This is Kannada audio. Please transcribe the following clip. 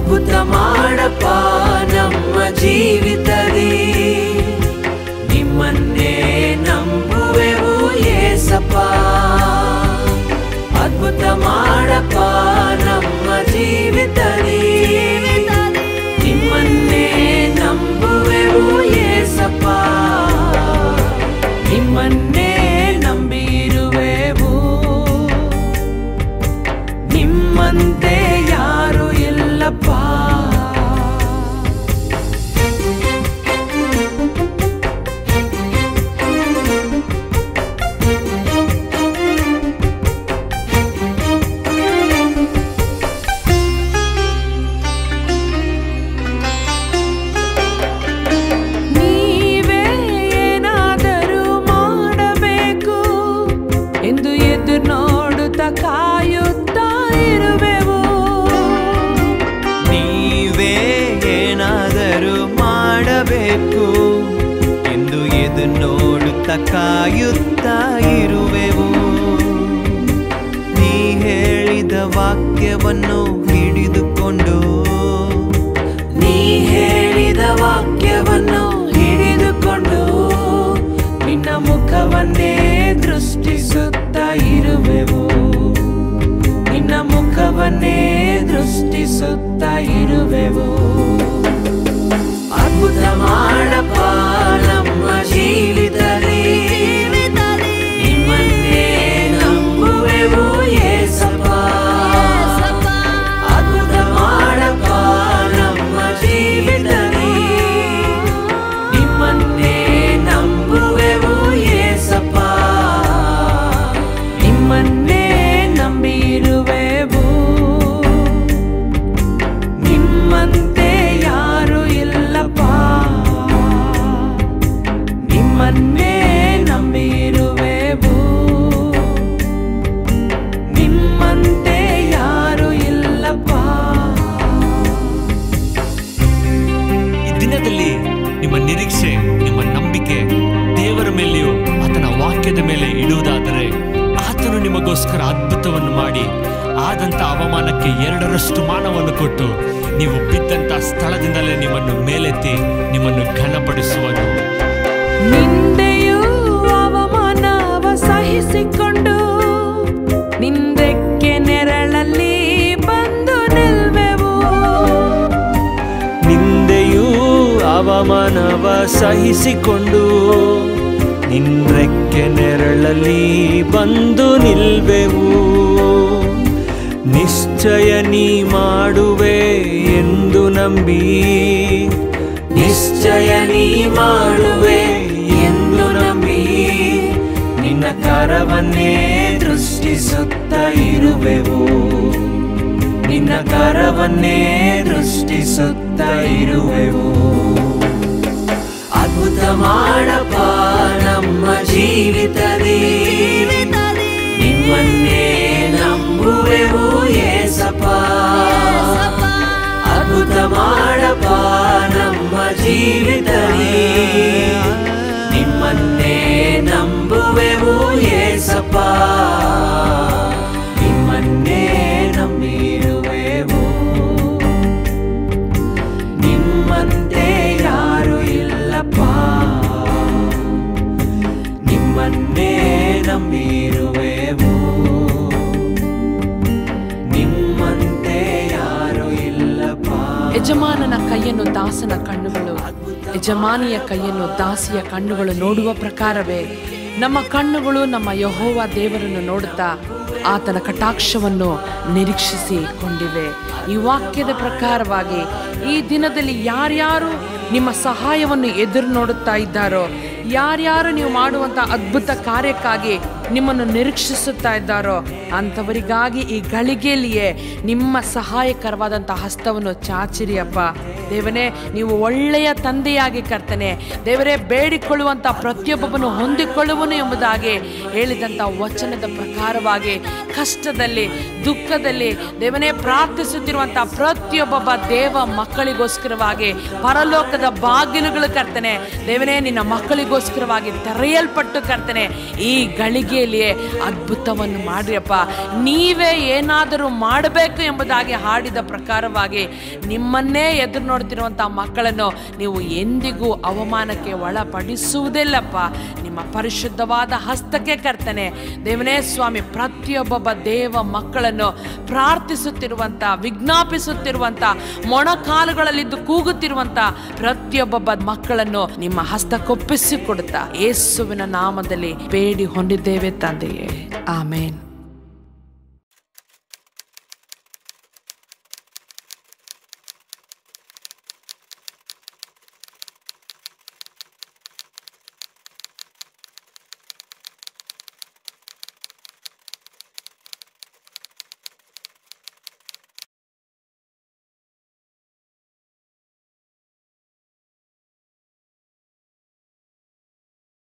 ಅದ್ಭುತ ಮಾಡಪ್ಪ ನಮ್ಮ ಜೀವಿತದಿ ನಿಮ್ಮನ್ನೇ ನಂಬುವೆವು ಏಸಪ್ಪ ಅದ್ಭುತ ಮಾಡಪ್ಪ ನಮ್ಮ ಜೀವಿತದಿ ನಿಮ್ಮನ್ನೇ ನಂಬುವೆವು ಏಸಪ್ಪ ನಿಮ್ಮನ್ನೇ ನಂಬಿರುವೆವು ನಿಮ್ಮಂತೆ ಯಾರು ಇಲ್ಲಪ್ಪ ನೀವೇ ಏನಾದರೂ ಮಾಡಬೇಕು ಎಂದು ಎದುರು ನೋಡುತ್ತಾ ಕಾಯುತ್ತಾ ಇರುವೆವು ನೀವೇ ಏನಾದರೂ ಮಾಡಬೇಕು ಎಂದು ಎದು ನೋಡುತ್ತಾ ಕಾಯುತ್ತಾ ಇರುವೆವು ನೀ ಹೇಳಿದ ವಾಕ್ಯವನ್ನು ಹಿಡಿದುಕೊಂಡು ನೀ ಹೇಳಿದ ವಾಕ್ಯವನ್ನು ಹಿಡಿದುಕೊಂಡು ನಿನ್ನ ಮುಖವನ್ನೇ ದೃಷ್ಟಿಸುತ್ತಾ ಇರುವೆವು ನಿನ್ನ ಮುಖವನ್ನೇ ದೃಷ್ಟಿಸುತ್ತಾ ಇರುವೆವು ಅದ್ಭುತ ಮಾಡಪ್ಪ ನಮ್ಮ ಜೀವಿತದಲ್ಲಿ ನಿಮ್ಮನ್ನೇ ನಂಬುವೆವು ಏಸಪ್ಪ ಅದ್ಭುತ ಮಾಡಪ್ಪ ನಮ್ಮ ಜೀವಿತದಲ್ಲಿ ನಿಮ್ಮನ್ನೇ ನಂಬುವೆವು ಏಸಪ್ಪ ನಿಮ್ಮನ್ನೇ ನಂಬಿರುವೆವು ನಿಮ್ಮಂತೆ ಯಾರು ಇಲ್ಲಪ್ಪ ನಿಮ್ಮನ್ನೇ ನಂಬಿರುವೆವು ನಿಮ್ಮಂತೆ ಯಾರು ಇಲ್ಲಪ್ಪ ಈ ದಿನದಲ್ಲಿ ನಿಮ್ಮ ನಿರೀಕ್ಷೆ ನಿಮ್ಮ ನಂಬಿಕೆ ದೇವರ ಮೇಲೆಯೂ ಆತನ ವಾಕ್ಯದ ಮೇಲೆ ಇಡುವುದಾದರೆ ಆತನು ನಿಮಗೋಸ್ಕರ ಅದ್ಭುತವನ್ನು ಮಾಡಿ ಆದಂಥ ಅವಮಾನಕ್ಕೆ ಎರಡರಷ್ಟು ಮಾನವನ್ನು ಕೊಟ್ಟು ನೀವು ಬಿದ್ದಂಥ ಸ್ಥಳದಿಂದಲೇ ನಿಮ್ಮನ್ನು ಮೇಲೆತ್ತಿ ನಿಮ್ಮನ್ನು ಘನಪಡಿಸುವನು ನಿಂದೆಯೂ ಅವಮಾನವ ಸಹಿಸಿಕೊಂಡು ನಿಂದಕ್ಕೆ ನೆರಳಲ್ಲಿ ಬಂದು ನಿಲ್ವೆವು ನಿಂದೆಯೂ ಅವಮಾನವ ಸಹಿಸಿಕೊಂಡು ನಿನ್ರೆಕ್ಕೆ ನೆರಳಲ್ಲಿ ಬಂದು ನಿಲ್ವೆವು ನಿಶ್ಚಯ ನೀ ಮಾಡುವೆ ಎಂದು ನಂಬಿ ನಿಶ್ಚಯ ನೀ ಮಾಡುವೆ ಎಂದು ನಂಬಿ ನಿನ್ನ ಕರವನ್ನೇ ದೃಷ್ಟಿಸುತ್ತಾ ಇರುವೆವು ನಿನ್ನ ಕರವನ್ನೇ ದೃಷ್ಟಿಸುತ್ತಾ ಇರುವೆವು ಅದ್ಭುತ ಮಾಡಪ್ಪ ನಮ್ಮ ಜೀವಿತದಿ ನಿಮ್ಮನ್ನೇ ನಂಬುವೆವು ಏಸಪ್ಪ ಅದ್ಭುತ ಮಾಡಪ್ಪ ನಮ್ಮ ಜೀವಿತದಿ ನಿಮ್ಮನ್ನೇ ನಂಬುವೆವು ಏಸಪ್ಪ ನಿಮ್ಮನ್ನೇ ನಂಬಿರುವೆವು ನಿಮ್ಮಂತೆ ಯಾರು ಇಲ್ಲಪ್ಪ ನಿಮ್ಮನ್ನೇ ನಂಬಿರುವೆವು ನಿಮ್ಮಂತೆ ಯಾರು ಇಲ್ಲಪ್ಪ ಯಜಮಾನನ ಕೈಯನ್ನು ದಾಸನ ಕಣ್ಣುಗಳು ಯಜಮಾನಿಯ ಕೈಯನ್ನು ದಾಸಿಯ ಕಣ್ಣುಗಳು ನೋಡುವ ಪ್ರಕಾರವೇ ನಮ್ಮ ಕಣ್ಣುಗಳು ನಮ್ಮ ಯಹೋವ ದೇವರನ್ನು ನೋಡುತ್ತಾ ಆತನ ಕಟಾಕ್ಷವನ್ನು ನಿರೀಕ್ಷಿಸಿಕೊಂಡಿವೆ ಈ ವಾಕ್ಯದ ಪ್ರಕಾರವಾಗಿ ಈ ದಿನದಲ್ಲಿ ಯಾರ್ಯಾರು ನಿಮ್ಮ ಸಹಾಯವನ್ನು ಎದುರು ನೋಡುತ್ತಾ ಇದ್ದಾರೋ ಯಾರ್ಯಾರು ನೀವು ಮಾಡುವಂಥ ಅದ್ಭುತ ಕಾರ್ಯಕ್ಕಾಗಿ ನಿಮ್ಮನ್ನು ನಿರೀಕ್ಷಿಸುತ್ತಾ ಇದ್ದಾರೋ ಅಂಥವರಿಗಾಗಿ ಈ ಗಳಿಗೆಯಲ್ಲಿಯೇ ನಿಮ್ಮ ಸಹಾಯಕರವಾದಂಥ ಹಸ್ತವನ್ನು ಚಾಚಿರಿ ಅಪ್ಪ ದೇವನೇ ನೀವು ಒಳ್ಳೆಯ ತಂದೆಯಾಗಿ ಕರ್ತನೆ ದೇವರೇ ಬೇಡಿಕೊಳ್ಳುವಂಥ ಪ್ರತಿಯೊಬ್ಬನು ಹೊಂದಿಕೊಳ್ಳುವನು ಎಂಬುದಾಗಿ ಹೇಳಿದಂಥ ವಚನದ ಪ್ರಕಾರವಾಗಿ ಕಷ್ಟದಲ್ಲಿ ದುಃಖದಲ್ಲಿ ದೇವನೇ ಪ್ರಾರ್ಥಿಸುತ್ತಿರುವಂಥ ಪ್ರತಿಯೊಬ್ಬೊಬ್ಬ ದೇವ ಮಕ್ಕಳಿಗೋಸ್ಕರವಾಗಿ ಪರಲೋಕದ ಬಾಗಿಲುಗಳು ಕರ್ತನೆ ದೇವನೇ ನಿನ್ನ ಮಕ್ಕಳಿಗೋಸ್ಕರವಾಗಿ ತೆರೆಯಲ್ಪಟ್ಟು ಕರ್ತನೆ ಈ ಗಳಿಗೆ ನಂಬಿಕೆಯಲ್ಲಿಯೇ ಅದ್ಭುತವನ್ನು ಮಾಡಿಯಪ್ಪ ನೀವೇ ಏನಾದರೂ ಮಾಡಬೇಕು ಎಂಬುದಾಗಿ ಹಾಡಿದ ಪ್ರಕಾರವಾಗಿ ನಿಮ್ಮನ್ನೇ ಎದುರು ನೋಡ್ತಿರುವಂಥ ಮಕ್ಕಳನ್ನು ನೀವು ಎಂದಿಗೂ ಅವಮಾನಕ್ಕೆ ಒಳಪಡಿಸುವುದಿಲ್ಲಪ್ಪ ನಿಮ್ಮ ಪರಿಶುದ್ಧವಾದ ಹಸ್ತಕ್ಕೆ ಕರ್ತನೆ ದೇವನೇ ಸ್ವಾಮಿ ಪ್ರತಿಯೊಬ್ಬೊಬ್ಬ ದೇವ ಮಕ್ಕಳನ್ನು ಪ್ರಾರ್ಥಿಸುತ್ತಿರುವಂಥ ವಿಜ್ಞಾಪಿಸುತ್ತಿರುವಂಥ ಮೊಣಕಾಲುಗಳಲ್ಲಿದ್ದು ಕೂಗುತ್ತಿರುವಂಥ ಪ್ರತಿಯೊಬ್ಬೊಬ್ಬ ಮಕ್ಕಳನ್ನು ನಿಮ್ಮ ಹಸ್ತಕ್ಕೊಪ್ಪಿಸಿಕೊಡುತ್ತಾ ಯೇಸುವಿನ ನಾಮದಲ್ಲಿ ಬೇಡಿ ಹೊಂದಿದ್ದೇವೆ ತಂದೆಯೇ ಆಮೇನ್